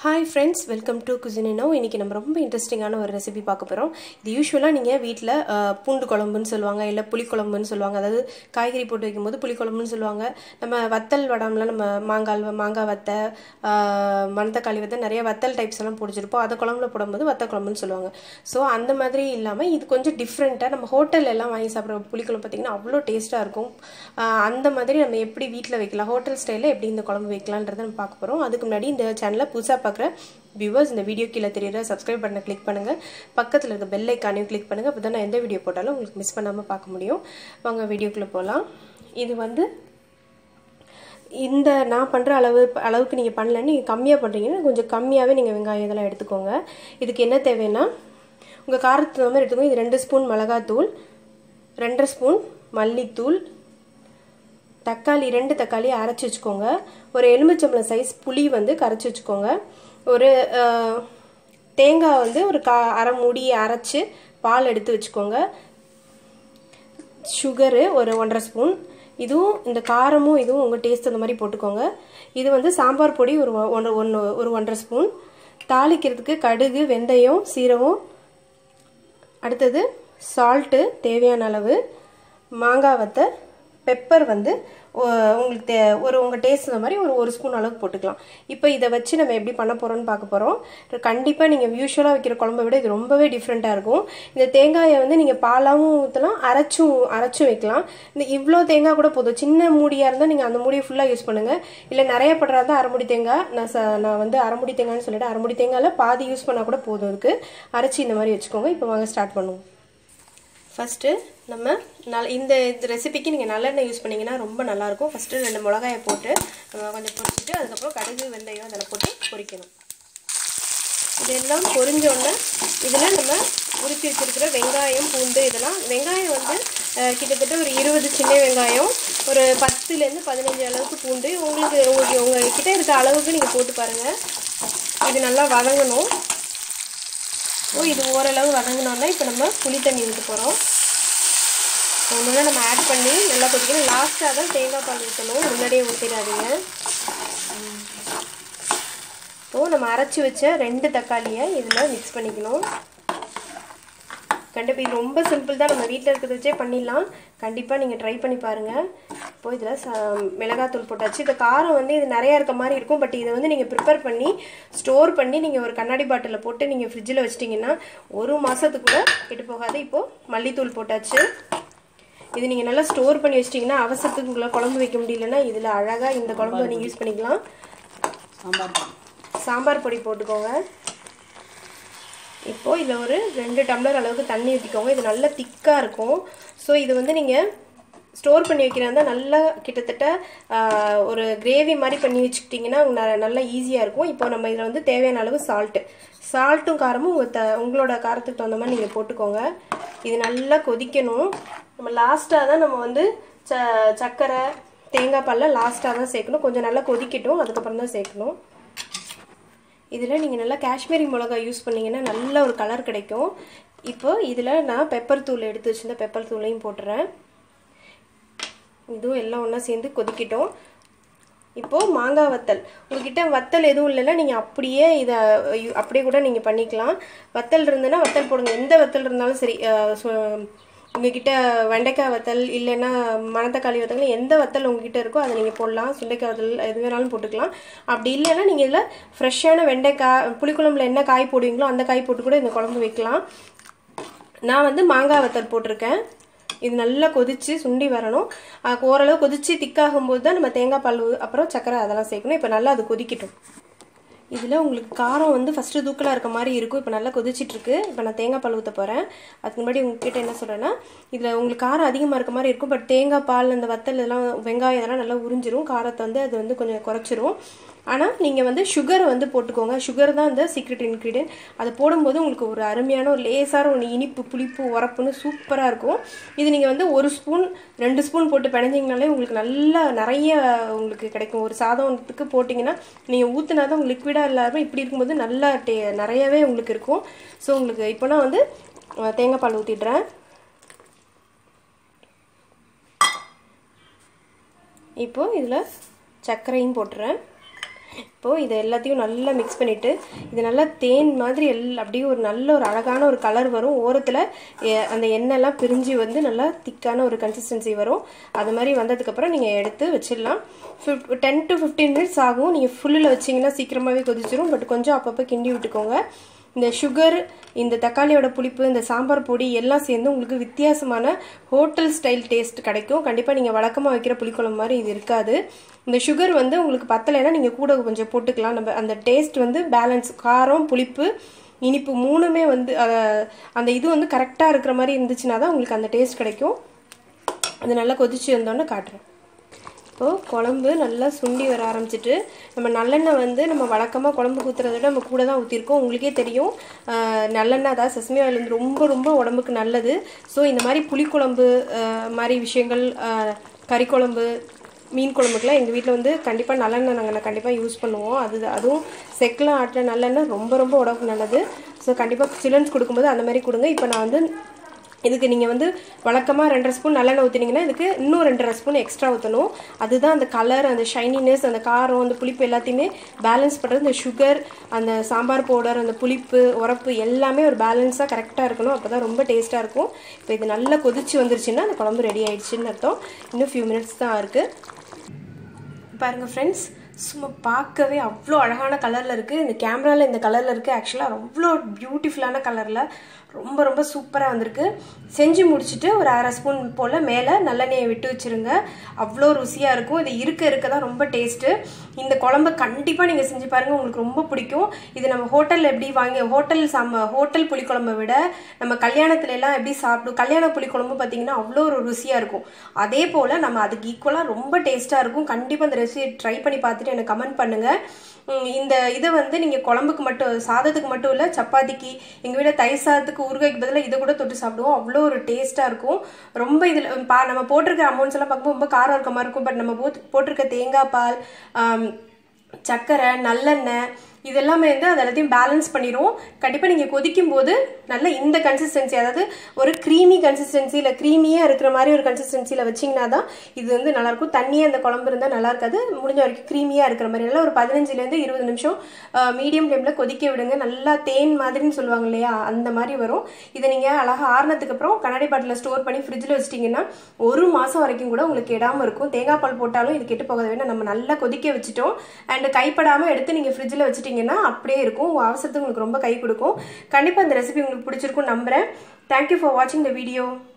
hi friends welcome to குசினினோ இன்றைக்கி நம்ம ரொம்ப இன்ட்ரெஸ்டிங்கான ஒரு ரெசிபி பார்க்க போகிறோம் இது யூஸ்வலாக நீங்கள் வீட்டில் பூண்டு குழம்புன்னு சொல்லுவாங்க இல்லை புளிக்குழம்புன்னு சொல்லுவாங்க அதாவது காய்கறி போட்டு வைக்கும்போது புளிக்குழம்புன்னு சொல்லுவாங்க நம்ம வத்தல் வடாமலாம் நம்ம மாங்காய் மாங்காய் வத்தை மணத்தக்காளி வத்தை நிறைய வத்தல் டைப்ஸ் எல்லாம் பிடிச்சிருப்போம் அதை குழம்புல போடும்போது வத்த குழம்புன்னு சொல்லுவாங்க ஸோ அந்த மாதிரி இல்லாமல் இது கொஞ்சம் டிஃப்ரெண்ட்டாக நம்ம ஹோட்டல் எல்லாம் வாங்கி சாப்பிட்ற புளிக்குழம்பு பார்த்திங்கன்னா அவ்வளோ டேஸ்ட்டாக இருக்கும் அந்த மாதிரி நம்ம எப்படி வீட்டில் வைக்கலாம் ஹோட்டல் ஸ்டைலில் எப்படி இந்த குழம்பு வைக்கலான்றதை நம்ம பார்க்க போகிறோம் அதுக்கு முன்னாடி இந்த சேனலை புதுசாக பார்க்குற வியூவர்ஸ் இந்த வீடியோ கீழே தெரியுற சப்ஸ்கிரைப் பண்ண கிளிக் பண்ணுங்கள் பக்கத்தில் இருக்க பெல் ஐக்கானையும் கிளிக் பண்ணுங்கள் அப்போ தான் நான் எந்த வீடியோ போட்டாலும் உங்களுக்கு மிஸ் பண்ணாமல் பார்க்க முடியும் வாங்க வீடியோக்குள்ளே போகலாம் இது வந்து இந்த நான் பண்ணுற அளவு அளவுக்கு நீங்கள் பண்ணலன்னு நீங்கள் கம்மியாக பண்ணுறீங்கன்னா கொஞ்சம் கம்மியாகவே நீங்கள் வெங்காயம் இதெல்லாம் எடுத்துக்கோங்க இதுக்கு என்ன தேவைன்னா உங்கள் காரத்துக்கு தகுந்த மாதிரி எடுத்துக்கோங்க இது ரெண்டு ஸ்பூன் மிளகாத்தூள் ரெண்டரை ஸ்பூன் மல்லித்தூள் தக்காளி ரெண்டு தக்காளி அரைச்சி வச்சுக்கோங்க ஒரு எலுமிச்சம்பளம் சைஸ் புளி வந்து கரைச்சி வச்சுக்கோங்க ஒரு தேங்காய் வந்து ஒரு கா அரை மூடி அரைச்சி பால் எடுத்து வச்சுக்கோங்க சுகரு ஒரு ஒன்றரை ஸ்பூன் இதுவும் இந்த காரமும் இதுவும் உங்கள் டேஸ்ட் அந்த மாதிரி போட்டுக்கோங்க இது வந்து சாம்பார் பொடி ஒரு ஒன்று ஒன்று ஒரு ஒன்றரை ஸ்பூன் தாளிக்கிறதுக்கு கடுகு வெந்தயம் சீரகம் அடுத்தது சால்ட்டு தேவையான அளவு மாங்காய் வத்தை பெப்பர் வந்து உங்களுக்கு தே ஒரு உங்கள் டேஸ்ட் இந்த மாதிரி ஒரு ஒரு ஸ்பூன் அளவுக்கு போட்டுக்கலாம் இப்போ இதை வச்சு நம்ம எப்படி பண்ண போகிறோம்னு பார்க்க போகிறோம் கண்டிப்பாக நீங்கள் யூஸ்வலாக வைக்கிற குழம்பை விட இது ரொம்பவே டிஃப்ரெண்ட்டாக இருக்கும் இந்த தேங்காயை வந்து நீங்கள் பாலாகவும் ஊற்றலாம் அரைச்சும் அரைச்சும் வைக்கலாம் இந்த இவ்வளோ தேங்காய் கூட போதும் சின்ன மூடியாக இருந்தால் நீங்கள் அந்த மூடியை ஃபுல்லாக யூஸ் பண்ணுங்கள் இல்லை நிறைய படுறா இருந்தால் அரைமுடி தேங்காய் நான் ச நான் வந்து அரைமுடி தேங்காய்னு சொல்லிட்டு அரைமுடி தேங்காயில் பாதி யூஸ் பண்ணால் கூட போதும் இதுக்கு அரைச்சி இந்த மாதிரி வச்சுக்கோங்க இப்போ வாங்க ஸ்டார்ட் பண்ணுவோம் ஃபஸ்ட்டு நம்ம நல் இந்த இந்த ரெசிபிக்கு நீங்கள் நல்லெண்ணெய் யூஸ் பண்ணிங்கன்னா ரொம்ப நல்லாயிருக்கும் ஃபஸ்ட்டு ரெண்டு மிளகாயை போட்டு கொஞ்சம் பொரிச்சிட்டு அதுக்கப்புறம் கடுகு வெந்தயம் அதில் போட்டு பொரிக்கணும் இதெல்லாம் பொரிஞ்சோடனே இதில் நம்ம உருக்கி வச்சுருக்கிற வெங்காயம் பூண்டு இதெல்லாம் வெங்காயம் வந்து கிட்டத்தட்ட ஒரு இருபது சின்ன வெங்காயம் ஒரு பத்துலேருந்து பதினஞ்சு அளவுக்கு பூண்டு உங்களுக்கு உங்களுக்கு உங்கள் கிட்டே இருக்க அளவுக்கு நீங்கள் போட்டு பாருங்கள் இது நல்லா வதங்கணும் ஸோ இது ஓரளவு வதங்கினோன்னா இப்போ நம்ம புளி தண்ணி ஊற்ற போகிறோம் ஒன்றுனா நம்ம ஆட் பண்ணி நல்லா கொதிக்கணும் லாஸ்ட்டாக தான் தேங்காய் பால் ஊற்றணும் முன்னாடியே ஊற்றிடாதீங்க ஸோ நம்ம அரைச்சி வச்ச ரெண்டு தக்காளியை இதில் மிக்ஸ் பண்ணிக்கணும் கண்டிப்பாக இது ரொம்ப சிம்பிள் தான் நம்ம வீட்டில் இருக்கிறத வச்சே பண்ணிடலாம் கண்டிப்பாக நீங்கள் ட்ரை பண்ணி பாருங்கள் இப்போ இதில் ச மிளகாத்தூள் போட்டாச்சு இந்த காரம் வந்து இது நிறையா இருக்க மாதிரி இருக்கும் பட் இதை வந்து நீங்கள் ப்ரிப்பேர் பண்ணி ஸ்டோர் பண்ணி நீங்கள் ஒரு கண்ணாடி பாட்டிலில் போட்டு நீங்கள் ஃப்ரிட்ஜில் வச்சிட்டிங்கன்னா ஒரு மாதத்துக்கு கூட கெட்டு போகாது இப்போது மல்லித்தூள் போட்டாச்சு இது நீங்கள் நல்லா ஸ்டோர் பண்ணி வச்சிட்டிங்கன்னா அவசரத்துக்கு உங்களை குழம்பு வைக்க முடியலன்னா இதில் அழகாக இந்த குழம்பு நீங்கள் யூஸ் பண்ணிக்கலாம் சாம்பார் சாம்பார் பொடி போட்டுக்கோங்க இப்போது இதில் ஒரு ரெண்டு டம்ளர் அளவுக்கு தண்ணி ஊற்றிக்கோங்க இது நல்லா திக்காக இருக்கும் ஸோ இது வந்து நீங்கள் ஸ்டோர் பண்ணி வைக்கிறதா நல்லா கிட்டத்தட்ட ஒரு கிரேவி மாதிரி பண்ணி வச்சுக்கிட்டிங்கன்னா நல்லா ஈஸியாக இருக்கும் இப்போ நம்ம இதில் வந்து தேவையான அளவு சால்ட்டு சால்ட்டும் காரமும் உங்கள் த உங்களோட காரத்துக்கு தகுந்த மாதிரி நீங்கள் போட்டுக்கோங்க இது நல்லா கொதிக்கணும் நம்ம லாஸ்ட்டாக தான் நம்ம வந்து ச சர்க்கரை தேங்காய் பாலில் லாஸ்ட்டாக தான் சேர்க்கணும் கொஞ்சம் நல்லா கொதிக்கட்டும் அதுக்கப்புறம் தான் சேர்க்கணும் இதில் நீங்கள் நல்லா காஷ்மீரி மிளகா யூஸ் பண்ணிங்கன்னா நல்ல ஒரு கலர் கிடைக்கும் இப்போ இதில் நான் பெப்பர் தூள் எடுத்து வச்சுருந்த பெப்பர் தூளையும் போட்டுறேன் இதுவும் எல்லாம் ஒன்றா சேர்ந்து கொதிக்கிட்டோம் இப்போது மாங்காய் வத்தல் உங்ககிட்ட வத்தல் எதுவும் இல்லைன்னா நீங்கள் அப்படியே இதை அப்படியே கூட நீங்கள் பண்ணிக்கலாம் வத்தல் இருந்ததுன்னா வத்தல் போடுங்க எந்த வத்தல் இருந்தாலும் சரி உங்ககிட்ட வெண்டைக்காய் வத்தல் இல்லைன்னா மணத்தக்காளி வத்தல் எந்த வத்தல் உங்ககிட்ட இருக்கோ அதை நீங்கள் போடலாம் சுண்டைக்காய் வத்தல் எது வேணாலும் போட்டுக்கலாம் அப்படி இல்லைன்னா நீங்கள் இதில் ஃப்ரெஷ்ஷான வெண்டைக்காய் புளிக்குழம்புல என்ன காய் போடுவீங்களோ அந்த காய் போட்டு கூட இந்த குழம்பு வைக்கலாம் நான் வந்து மாங்காய் வத்தல் போட்டிருக்கேன் இது நல்லா கொதித்து சுண்டி வரணும் ஓரளவு கொதித்து திக்காகும்போது தான் நம்ம தேங்காய் பால் அப்புறம் சக்கரை அதெல்லாம் சேர்க்கணும் இப்போ நல்லா அது கொதிக்கட்டும் இதில் உங்களுக்கு காரம் வந்து ஃபஸ்ட்டு தூக்கலாக இருக்க மாதிரி இருக்கும் இப்போ நல்லா கொதிச்சிட்ருக்கு இப்போ நான் தேங்காய் பால் ஊற்ற போகிறேன் அதுக்கு முன்னாடி உங்ககிட்ட என்ன சொல்கிறேன்னா இதில் உங்களுக்கு காரம் அதிகமாக இருக்க மாதிரி இருக்கும் பட் தேங்காய் பால் இந்த வத்தல் இதெல்லாம் வெங்காயம் இதெல்லாம் நல்லா உறிஞ்சிரும் காரத்தை வந்து அது வந்து கொஞ்சம் குறைச்சிரும் ஆனால் நீங்கள் வந்து சுகர் வந்து போட்டுக்கோங்க சுகர் தான் இந்த சீக்ரெட் இன்க்ரீடியன்ட் அதை போடும்போது உங்களுக்கு ஒரு அருமையான ஒரு லேசான ஒரு இனிப்பு புளிப்பு உரப்புன்னு சூப்பராக இருக்கும் இது நீங்கள் வந்து ஒரு ஸ்பூன் ரெண்டு ஸ்பூன் போட்டு பிணைஞ்சிங்கனாலே உங்களுக்கு நல்லா நிறைய உங்களுக்கு கிடைக்கும் ஒரு சாதத்துக்கு போட்டிங்கன்னா நீங்கள் ஊற்றினா தான் உங்களுக்கு லிக்விடாக இல்லாமல் இப்படி இருக்கும்போது நல்லா டே நிறையவே உங்களுக்கு இருக்கும் ஸோ உங்களுக்கு இப்போ நான் வந்து தேங்காய் பால் ஊற்றிடுறேன் இப்போது இதில் சர்க்கரையும் போட்டுறேன் இப்போது இதை எல்லாத்தையும் நல்லா மிக்ஸ் பண்ணிவிட்டு இது நல்லா தேன் மாதிரி எல் அப்படியே ஒரு நல்ல ஒரு அழகான ஒரு கலர் வரும் ஓரத்தில் அந்த எண்ணெய்லாம் பிரிஞ்சு வந்து நல்லா திக்கான ஒரு கன்சிஸ்டன்சி வரும் அது மாதிரி வந்ததுக்கப்புறம் நீங்கள் எடுத்து வச்சிடலாம் ஃபிஃப் டென் டு ஃபிஃப்டீன் மினிட்ஸ் ஆகும் நீங்கள் ஃபுல்லில் வச்சிங்கன்னா சீக்கிரமாகவே கொதிச்சிரும் பட் கொஞ்சம் அப்பப்போ கிண்டி விட்டுக்கோங்க இந்த சுகர் இந்த தக்காளியோட புளிப்பு இந்த சாம்பார் பொடி எல்லாம் சேர்ந்து உங்களுக்கு வித்தியாசமான ஹோட்டல் ஸ்டைல் டேஸ்ட் கிடைக்கும் கண்டிப்பாக நீங்கள் வழக்கமாக வைக்கிற புளிக்குழம்பு மாதிரி இது இருக்காது இந்த சுகர் வந்து உங்களுக்கு பத்தலைன்னா நீங்கள் கூட கொஞ்சம் போட்டுக்கலாம் நம்ம அந்த டேஸ்ட் வந்து பேலன்ஸ் காரம் புளிப்பு இனிப்பு மூணுமே வந்து அந்த இது வந்து கரெக்டாக இருக்கிற மாதிரி இருந்துச்சுன்னா தான் உங்களுக்கு அந்த டேஸ்ட் கிடைக்கும் அது நல்லா கொதிச்சு வந்தோன்னே காட்டுறேன் இப்போது குழம்பு நல்லா சுண்டி வர ஆரம்பிச்சிட்டு நம்ம நல்லெண்ணெய் வந்து நம்ம வழக்கமாக குழம்பு ஊற்றுறத விட நம்ம கூட தான் ஊற்றிருக்கோம் உங்களுக்கே தெரியும் நல்லெண்ணெய் அதாவது செசமி ஆயில் வந்து ரொம்ப ரொம்ப உடம்புக்கு நல்லது ஸோ இந்த மாதிரி புளிக்குழம்பு மாதிரி விஷயங்கள் கறி குழம்பு மீன் குழம்புக்குலாம் எங்கள் வீட்டில் வந்து கண்டிப்பாக நல்லெண்ணெய் நாங்கள் கண்டிப்பாக யூஸ் பண்ணுவோம் அது அதுவும் செக்கில் ஆட்டின நல்லெண்ணெய் ரொம்ப ரொம்ப உடம்புக்கு நல்லது ஸோ கண்டிப்பாக சில்ட்ரன்ஸ் கொடுக்கும்போது அந்த மாதிரி கொடுங்க இப்போ நான் வந்து இதுக்கு நீங்கள் வந்து வழக்கமாக ரெண்டரை ஸ்பூன் நல்லெண்ணெய் ஊற்றினீங்கன்னா இதுக்கு இன்னும் ரெண்டரை ஸ்பூன் எக்ஸ்ட்ரா ஊற்றணும் அதுதான் அந்த கலர் அந்த ஷைனினஸ் அந்த காரம் அந்த புளிப்பு எல்லாத்தையுமே பேலன்ஸ் பண்ணுறது இந்த சுகர் அந்த சாம்பார் பவுடர் அந்த புளிப்பு உரப்பு எல்லாமே ஒரு பேலன்ஸாக கரெக்டாக இருக்கணும் அப்போ தான் ரொம்ப டேஸ்ட்டாக இருக்கும் இப்போ இது நல்லா கொதிச்சு வந்துருச்சுன்னா அந்த குழம்பு ரெடி ஆயிடுச்சுன்னு அர்த்தம் இன்னும் ஃபியூ மினிட்ஸ் தான் இருக்குது பாருங்கள் ஃப்ரெண்ட்ஸ் சும்மா பார்க்கவே அவ்வளோ அழகான கலரில் இருக்குது இந்த கேமராவில் இந்த கலரில் இருக்குது ஆக்சுவலாக அவ்வளோ பியூட்டிஃபுல்லான கலரில் ரொம்ப ரொம்ப சூப்பராக வந்திருக்கு செஞ்சு முடிச்சுட்டு ஒரு அரை ஸ்பூன் போல் மேலே நல்லெண்ணெயை விட்டு வச்சுருங்க அவ்வளோ ருசியாக இருக்கும் இது இருக்க இருக்க தான் ரொம்ப டேஸ்ட்டு இந்த குழம்பு கண்டிப்பாக நீங்கள் செஞ்சு பாருங்கள் உங்களுக்கு ரொம்ப பிடிக்கும் இது நம்ம ஹோட்டலில் எப்படி வாங்கி ஹோட்டல் சாம ஹோட்டல் புளிக்குழம்பை விட நம்ம கல்யாணத்துல எல்லாம் எப்படி சாப்பிடும் கல்யாண புளிக்குழம்பு பார்த்தீங்கன்னா அவ்வளோ ஒரு ருசியாக இருக்கும் அதே போல் நம்ம அதுக்கு ஈக்குவலாக ரொம்ப டேஸ்ட்டாக இருக்கும் கண்டிப்பாக இந்த ரெசிபி ட்ரை பண்ணி பார்த்துட்டு எனக்கு கமெண்ட் பண்ணுங்கள் இந்த இதை வந்து நீங்கள் குழம்புக்கு மட்டும் சாதத்துக்கு மட்டும் இல்லை சப்பாத்திக்கு எங்கள் வீட்டில் தயிர் சாதத்துக்கு ஊறுகாய்க்கு பதிலாக இதை கூட தொட்டு சாப்பிடுவோம் அவ்வளோ ஒரு டேஸ்ட்டாக இருக்கும் ரொம்ப இதில் பா நம்ம போட்டிருக்க அமௌண்ட்ஸ் எல்லாம் பார்க்கும்போது ரொம்ப காரம் இருக்க மாதிரி இருக்கும் பட் நம்ம போட்டு போட்டிருக்க தேங்காய் பால் சர்க்கரை நல்லெண்ணெய் இதெல்லாமே வந்து அது எல்லாத்தையும் பேலன்ஸ் பண்ணிடும் கண்டிப்பாக நீங்கள் கொதிக்கும் போது நல்ல இந்த கன்சிஸ்டன்சி அதாவது ஒரு க்ரீமி கன்சிஸ்டன்சி இல்லை க்ரீமியாக இருக்கிற மாதிரி ஒரு கன்சிஸ்டன்சியில் வச்சிங்கன்னா தான் இது வந்து நல்லாயிருக்கும் தண்ணியாக அந்த குழம்பு இருந்தால் நல்லா இருக்காது முடிஞ்ச வரைக்கும் க்ரீமியாக இருக்கிற மாதிரி நல்லா ஒரு பதினஞ்சுலேருந்து இருபது நிமிஷம் மீடியம் ஃப்ளேமில் கொதிக்க விடுங்க நல்லா தேன் மாதிரின்னு சொல்லுவாங்க இல்லையா அந்த மாதிரி வரும் இதை நீங்கள் அழகாக ஆறுனதுக்கு அப்புறம் கண்ணாடி பாட்டில் ஸ்டோர் பண்ணி ஃப்ரிட்ஜில் வச்சிட்டிங்கன்னா ஒரு மாதம் வரைக்கும் கூட உங்களுக்கு இடாமல் இருக்கும் தேங்காய் பால் போட்டாலும் இது கெட்டு போகாத வேணா நம்ம நல்லா கொதிக்க வச்சுட்டோம் அண்ட் கைப்படாமல் எடுத்து நீங்கள் ஃப்ரிட்ஜில் வச்சுட்டு வச்சிட்டிங்கன்னா அப்படியே இருக்கும் உங்கள் அவசரத்துக்கு உங்களுக்கு ரொம்ப கை கொடுக்கும் கண்டிப்பாக இந்த ரெசிபி உங்களுக்கு பிடிச்சிருக்கும் நம்புகிறேன் தேங்க்யூ ஃபார் வாட்சிங் த வீடியோ